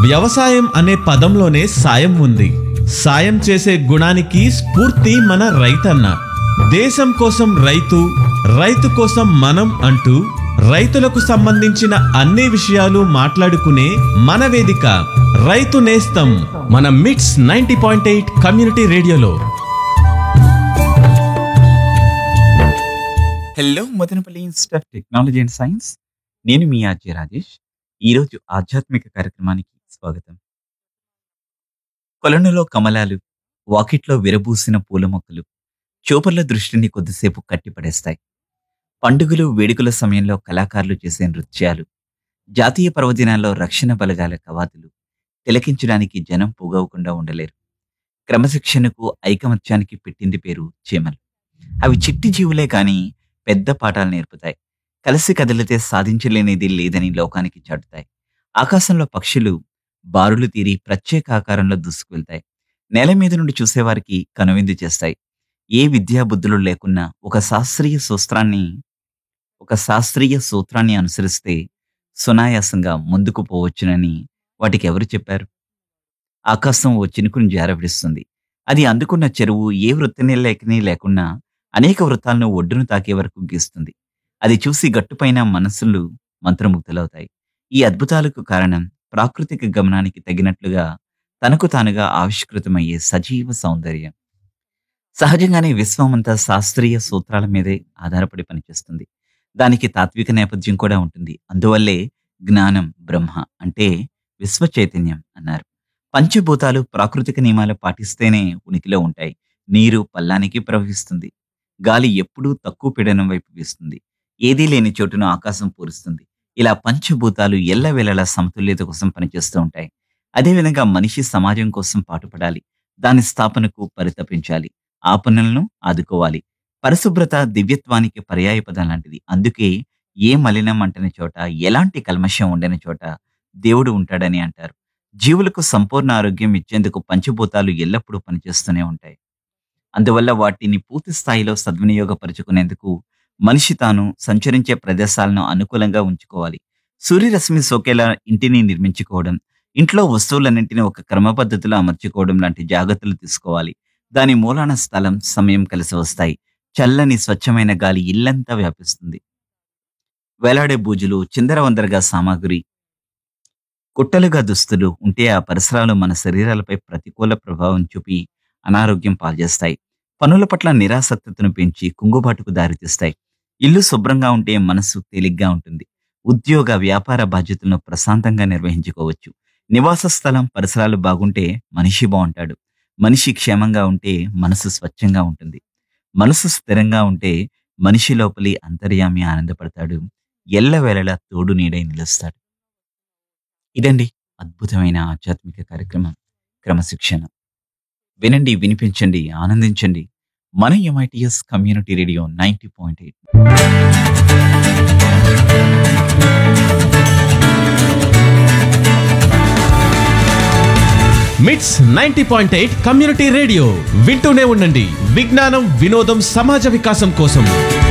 వ్యవసాయం అనే పదంలోనే సాయం ఉంది సాయం చేసే గుణానికి స్ఫూర్తి మన రైతన్న దేశం కోసం రైతు రైతు కోసం మనం అంటూ రైతులకు సంబంధించిన అన్ని విషయాలు మాట్లాడుకునే మన వేదిక రైతు నేస్తం మన MITS ninety point eight community రేడియోలో hello Madanapalle institute of technology and science నేను మీ ఆర్జే రాజేష్ ఈరోజు ఆధ్యాత్మిక కార్యక్రమానికి స్వాగతం కొలనులో కమలాలు వాకిట్లో విరబూసిన పూల మొక్కలు చూపర్ల దృష్టిని కొద్దిసేపు కట్టిపడేస్తాయి పండుగలు వేడుకల సమయంలో కళాకారులు చేసే నృత్యాలు జాతీయ పర్వదినాల్లో రక్షణ బలగాల కవాతులు తిలకించడానికి జనం పోగవకుండా ఉండలేరు క్రమశిక్షణకు ఐకమత్యానికి పెట్టింది పేరు చీమలు అవి చిట్టి జీవులే కాని పెద్ద పాఠాలు నేర్పుతాయి కలిసి కదిలితే సాధించలేనిది లేదని లోకానికి చాటుతాయి ఆకాశంలో పక్షులు బారులు తీరి ప్రత్యేక ఆకారంలో దూసుకువెళ్తాయి నేల మీద నుండి చూసేవారికి కనువిందు చేస్తాయి ఏ విద్యా బుద్ధులు లేకున్నా ఒక శాస్త్రీయ సూత్రాన్ని ఒక శాస్త్రీయ సూత్రాన్ని అనుసరిస్తే సునాయాసంగా ముందుకు పోవచ్చునని వాటికి ఎవరు చెప్పారు ఆకాశం ఓ చినుకుని జారవిడిస్తుంది అది అందుకున్న చెరువు ఏ వృత్తనిలేకని లేకున్నా అనేక వృత్తాలను ఒడ్డును తాకే వరకు గీస్తుంది అది చూసి గట్టుపైన మనస్సులు మంత్రముగ్ధులవుతాయి ఈ అద్భుతాలకు కారణం ప్రాకృతిక గమనానికి తగినట్లుగా తనకు తానుగా ఆవిష్కృతమయ్యే సజీవ సౌందర్యం సహజంగానే విశ్వమంతా శాస్త్రీయ సూత్రాల మీదే ఆధారపడి పనిచేస్తుంది దానికి తాత్విక నేపథ్యం కూడా ఉంటుంది అందువల్లే జ్ఞానం బ్రహ్మ అంటే విశ్వ చైతన్యం అన్నారు పంచభూతాలు ప్రాకృతిక నియమాలు పాటిస్తేనే ఉనికిలో ఉంటాయి నీరు పల్లానికి ప్రవహిస్తుంది గాలి ఎప్పుడూ తక్కువ పీడనం వైపు వీస్తుంది ఏదీ లేని చోటును ఆకాశం పూరుస్తుంది ఇలా పంచభూతాలు ఎల్లవేళలా సమతుల్యత కోసం పనిచేస్తూ ఉంటాయి అదేవిధంగా మనిషి సమాజం కోసం పాటుపడాలి దాని స్థాపనకు పరితపించాలి ఆ పనులను ఆదుకోవాలి పరిశుభ్రత దివ్యత్వానికి పర్యాయపదం లాంటిది అందుకే ఏ మలినం అంటని చోట ఎలాంటి కల్మషం ఉండని చోట దేవుడు ఉంటాడని అంటారు జీవులకు సంపూర్ణ ఆరోగ్యం ఇచ్చేందుకు పంచభూతాలు ఎల్లప్పుడూ పనిచేస్తూనే ఉంటాయి అందువల్ల వాటిని పూర్తి స్థాయిలో సద్వినియోగపరుచుకునేందుకు మనిషి తాను సంచరించే ప్రదేశాలను అనుకూలంగా ఉంచుకోవాలి సూర్యరశ్మి సోకేలా ఇంటిని నిర్మించుకోవడం ఇంట్లో వస్తువులన్నింటినీ ఒక క్రమ పద్ధతిలో అమర్చుకోవడం లాంటి జాగ్రత్తలు తీసుకోవాలి దాని మూలాన స్థలం సమయం కలిసి వస్తాయి చల్లని స్వచ్ఛమైన గాలి ఇల్లంతా వ్యాపిస్తుంది వేలాడే బూజులు చిందరవందరగా సామాగ్రి కుట్టలుగా దుస్తులు ఉంటే ఆ పరిసరాలు మన శరీరాలపై ప్రతికూల ప్రభావం చూపి అనారోగ్యం పాల్చేస్తాయి పనుల పట్ల నిరాసక్తతను పెంచి కుంగుబాటుకు దారితీస్తాయి ఇల్లు శుభ్రంగా ఉంటే మనసు తేలిగ్గా ఉంటుంది ఉద్యోగ వ్యాపార బాధ్యతలను ప్రశాంతంగా నిర్వహించుకోవచ్చు నివాస స్థలం పరిసరాలు బాగుంటే మనిషి బాగుంటాడు మనిషి క్షేమంగా ఉంటే మనసు స్వచ్ఛంగా ఉంటుంది మనసు స్థిరంగా ఉంటే మనిషి లోపలి అంతర్యామి ఆనందపడతాడు ఎల్లవేళలా తోడు నీడై నిలుస్తాడు ఇదండి అద్భుతమైన ఆధ్యాత్మిక కార్యక్రమం క్రమశిక్షణ వినండి వినిపించండి ఆనందించండి మన MITS community radio ninety point eight MITS ninety point eight community radio వింటూనే ఉండండి విజ్ఞానం వినోదం సమాజ వికాసం కోసం